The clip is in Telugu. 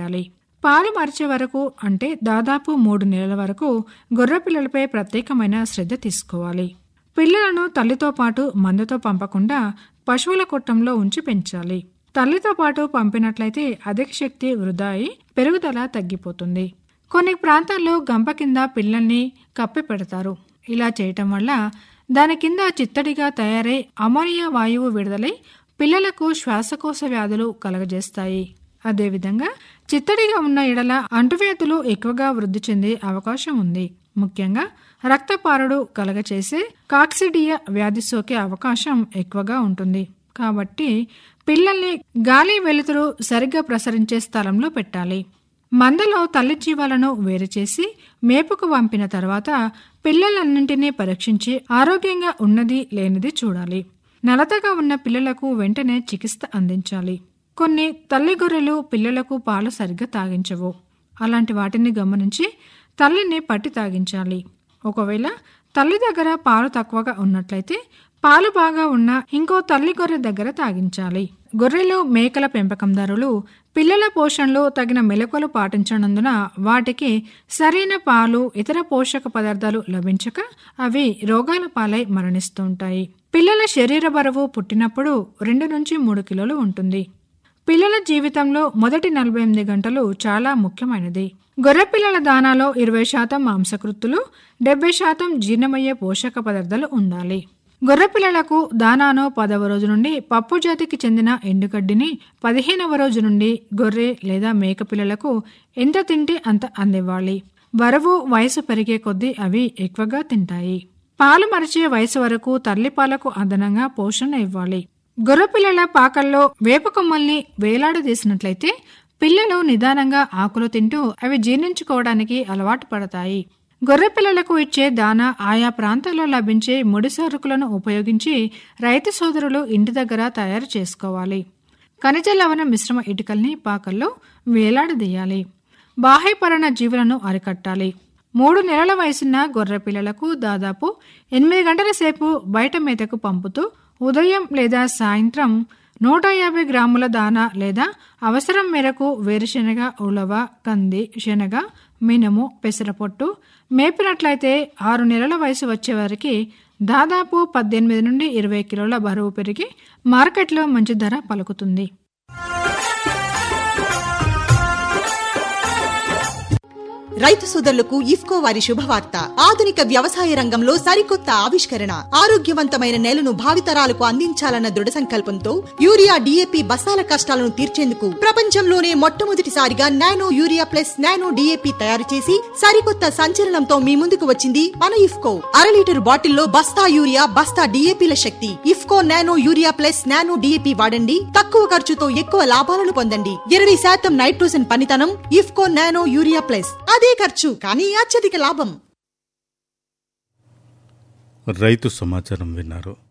ఉండాలి పాలు మరిచే వరకు అంటే దాదాపు మూడు నెలల వరకు గొర్రె పిల్లలపై ప్రత్యేకమైన శ్రద్ధ తీసుకోవాలి పిల్లలను తల్లితో పాటు మందతో పంపకుండా పశువుల కొట్టంలో ఉంచి పెంచాలి తల్లితో పాటు పంపినట్లయితే అధిక శక్తి వృధా అయి పెరుగుదల తగ్గిపోతుంది కొన్ని ప్రాంతాల్లో గంప కింద పిల్లల్ని కప్పి పెడతారు ఇలా చేయటం వల్ల దాని కింద చిత్తడిగా తయారై అమోనియా వాయువు విడుదలై పిల్లలకు శ్వాసకోశ వ్యాధులు కలగజేస్తాయి అదేవిధంగా చిత్తడిగా ఉన్న ఎడల అంటువ్యాధులు ఎక్కువగా వృద్ధి చెందే అవకాశం ఉంది ముఖ్యంగా రక్తపారుడు కలగచేసే కాక్సిడియా వ్యాధి సోకే అవకాశం ఎక్కువగా ఉంటుంది కాబట్టి పిల్లల్ని గాలి వెలుతురు సరిగ్గా ప్రసరించే స్థలంలో పెట్టాలి మందలో తల్లి జీవాలను వేరు చేసి మేపుకు పంపిన తర్వాత పిల్లలన్నింటినీ పరీక్షించి ఆరోగ్యంగా ఉన్నది లేనిది చూడాలి నలతగా ఉన్న పిల్లలకు వెంటనే చికిత్స అందించాలి కొన్ని తల్లి గొర్రెలు పిల్లలకు పాలు సరిగ్గా తాగించవు అలాంటి వాటిని గమనించి తల్లిని పట్టి తాగించాలి ఒకవేళ తల్లి దగ్గర పాలు తక్కువగా ఉన్నట్లయితే పాలు బాగా ఉన్న ఇంకో తల్లి గొర్రె దగ్గర తాగించాలి గొర్రెలు మేకల పెంపకందారులు పిల్లల పోషణలో తగిన మెలకువలు పాటించనందున వాటికి సరైన పాలు ఇతర పోషక పదార్థాలు లభించక అవి రోగాల పాలై మరణిస్తుంటాయి పిల్లల శరీర బరువు పుట్టినప్పుడు రెండు నుంచి మూడు కిలోలు ఉంటుంది పిల్లల జీవితంలో మొదటి నలభై ఎనిమిది గంటలు చాలా ముఖ్యమైనది గొర్రె పిల్లల దానాలో ఇరవై శాతం మాంసకృత్తులు డెబ్బై శాతం జీర్ణమయ్యే పోషక పదార్థాలు ఉండాలి గొర్రె పిల్లలకు దానాను పదవ రోజు నుండి పప్పు జాతికి చెందిన ఎండుగడ్డిని పదిహేనవ రోజు నుండి గొర్రె లేదా మేక పిల్లలకు ఎంత తింటే అంత అందివ్వాలి బరువు వయసు పెరిగే కొద్దీ అవి ఎక్కువగా తింటాయి పాలు మరిచే వయసు వరకు తల్లిపాలకు అదనంగా పోషణ ఇవ్వాలి గొర్రెపిల్లల పాకల్లో వేప కొమ్మల్ని వేలాడదీసినట్లయితే పిల్లలు నిదానంగా ఆకులు తింటూ అవి జీర్ణించుకోవడానికి అలవాటు పడతాయి గొర్రె పిల్లలకు ఇచ్చే దాన ఆయా ప్రాంతాల్లో లభించే ముడి సరుకులను ఉపయోగించి రైతు సోదరులు ఇంటి దగ్గర తయారు చేసుకోవాలి ఖనిజ లవణ మిశ్రమ ఇటుకల్ని పాకల్లో వేలాడదీయాలి బాహ్యపరణ జీవులను అరికట్టాలి మూడు నెలల వయసున్న గొర్రె పిల్లలకు దాదాపు ఎనిమిది గంటల సేపు బయట మేతకు పంపుతూ ఉదయం లేదా సాయంత్రం నూట యాభై గ్రాముల దాన లేదా అవసరం మేరకు వేరుశెనగ ఉలవ కంది శనగ మినుము పెసరపొట్టు మేపినట్లయితే ఆరు నెలల వయసు వచ్చే వారికి దాదాపు పద్దెనిమిది నుండి ఇరవై కిలోల బరువు పెరిగి మార్కెట్లో మంచి ధర పలుకుతుంది రైతు సోదరులకు ఇఫ్కో వారి శుభవార్త ఆధునిక వ్యవసాయ రంగంలో సరికొత్త ఆవిష్కరణ ఆరోగ్యవంతమైన నేలను భావితరాలకు అందించాలన్న దృఢ సంకల్పంతో యూరియా డిఏపి బస్తాల కష్టాలను తీర్చేందుకు ప్రపంచంలోనే మొట్టమొదటిసారిగా nano urea plus nano DAP తయారు చేసి సరికొత్త సంచలనంతో మీ ముందుకు వచ్చింది మన ఇఫ్కో అర లీటర్ బాటిల్లో బస్తా యూరియా బస్తా డిఏపిల శక్తి IFFCO nano urea plus nano DAP వాడండి తక్కువ ఖర్చుతో ఎక్కువ లాభాలను పొందండి ఇరవై శాతం నైట్రోజన్ పనితనం ఇఫ్కో నానో యూరియా ప్లస్ అదే ఖర్చు కానీ అత్యధిక లాభం రైతు సమాచారం విన్నారు